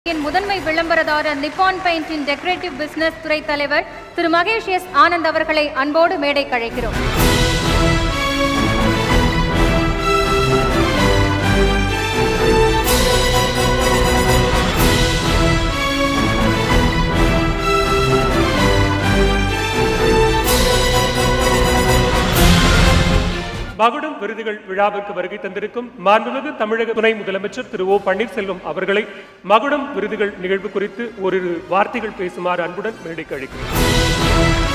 என் முதன்மை விளம்பரதாரர் நிப்பான் பெயிண்டின் decorative business துறை தலைவர் திரு மகேஷ் எஸ் ஆனந்த் அவர்களை அன்போடு மேடைக்கு அழைக்கிறோம் மகுடம் விருதுகள் விழாவிற்கு வருகை தந்திருக்கும் மாண்புமிகு தமிழக துணை முதலமைச்சர் திரு ஓ பன்னீர்செல்வம் அவர்களை மகுடம் விருதுகள் நிகழ்வு குறித்து ஓரிரு வார்த்தைகள் பேசுமாறு அன்புடன் மேடைக்கு அழைக்கிறேன்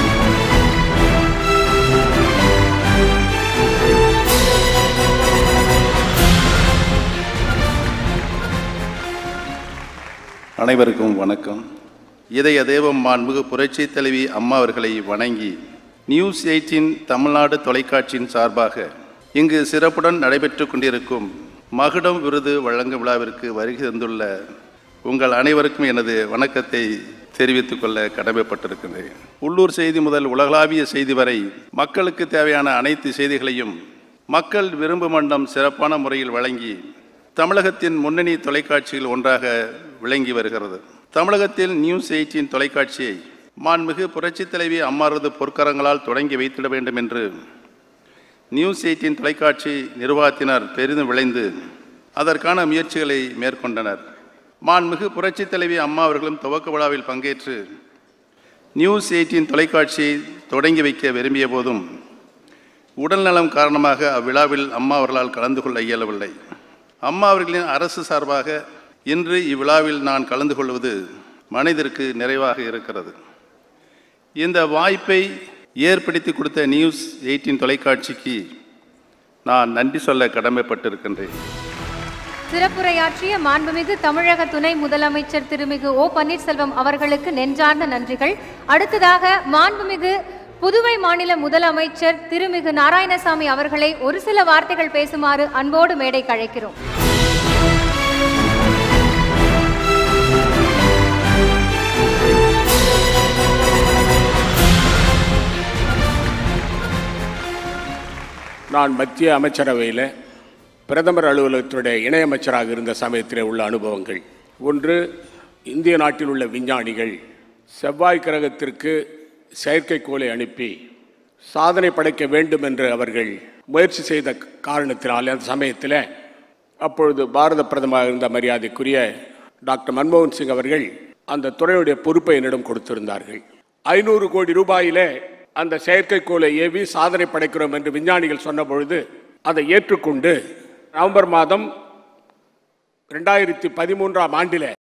அனைவருக்கும் வணக்கம் இதய தெய்வம் மாண்புமிகு புரட்சி தலைவி அம்மா அவர்களை வணங்கி நியூஸ் எயிட்டின் தமிழ்நாடு தொலைக்காட்சியின் சார்பாக இங்கு சிறப்புடன் நடைபெற்று கொண்டிருக்கும் மகுடம் விருது வழங்கும் விழாவிற்கு வருகை தந்துள்ள உங்கள் அனைவருக்கும் எனது வணக்கத்தை தெரிவித்துக் கொள்ள கடமைப்பட்டிருக்கின்றேன் உள்ளூர் செய்தி முதல் உலகளாவிய செய்தி வரை மக்களுக்கு தேவையான அனைத்து செய்திகளையும் மக்கள் விரும்பும் மண்டம் சிறப்பான முறையில் வழங்கி தமிழகத்தின் முன்னணி தொலைக்காட்சியில் ஒன்றாக விளங்கி வருகிறது தமிழகத்தில் நியூஸ் எயிட்டின் தொலைக்காட்சியை மாண்புமிகு புரட்சித் தலைவி அம்மாரது பொற்கரங்களால் தொடங்கி வைத்திட வேண்டும் என்று நியூஸ் எயிட்டின் தொலைக்காட்சி நிர்வாகத்தினர் பெரிதும் விளைந்து அதற்கான முயற்சிகளை மேற்கொண்டனர் மாண்புமிகு புரட்சித் தலைவி அம்மா அவர்களும் துவக்க விழாவில் பங்கேற்று நியூஸ் எயிட்டின் தொலைக்காட்சியை தொடங்கி வைக்க விரும்பிய போதும் உடல்நலம் காரணமாக அவ்விழாவில் அம்மா அவர்களால் கலந்து கொள்ள இயலவில்லை அம்மா அவர்களின் அரசு சார்பாக இன்று இவ்விழாவில் நான் கலந்து கொள்வது மனதிற்கு நிறைவாக இருக்கிறது இந்த வாய்ப்பை ஏற்படுத்தி கொடுத்த நியூஸ் எயிட்டின் தொலைக்காட்சிக்கு நான் நன்றி சொல்ல கடமைப்பட்டிருக்கின்றேன் சிறப்புரையாற்றிய மாண்புமிகு தமிழக துணை முதலமைச்சர் திருமிகு ஓ பன்னீர்செல்வம் அவர்களுக்கு நெஞ்சார்ந்த நன்றிகள் அடுத்ததாக மாண்புமிகு புதுவை மாநில முதலமைச்சர் திருமிகு நாராயணசாமி அவர்களை ஒரு சில வார்த்தைகள் பேசுமாறு அன்போடு மேடைக்கு அழைக்கிறோம் நான் மத்திய அமைச்சரவையில் பிரதமர் அலுவலகத்துடைய இணையமைச்சராக இருந்த சமயத்தில் உள்ள அனுபவங்கள் ஒன்று இந்திய நாட்டில் உள்ள விஞ்ஞானிகள் செவ்வாய் கிரகத்திற்கு செயற்கைக்கோளை அனுப்பி சாதனை படைக்க வேண்டும் என்று அவர்கள் முயற்சி செய்த காரணத்தினால் அந்த சமயத்தில் அப்பொழுது பாரத பிரதமராக இருந்த மரியாதைக்குரிய டாக்டர் மன்மோகன் சிங் அவர்கள் அந்த துறையுடைய பொறுப்பை என்னிடம் கொடுத்திருந்தார்கள் ஐநூறு கோடி ரூபாயிலே அந்த செயற்கைக்கோளை ஏவி சாதனை படைக்கிறோம் என்று விஞ்ஞானிகள் சொன்ன பொழுது அதை ஏற்றுக்கொண்டு நவம்பர் மாதம் ரெண்டாயிரத்தி பதிமூன்றாம் ஆண்டில்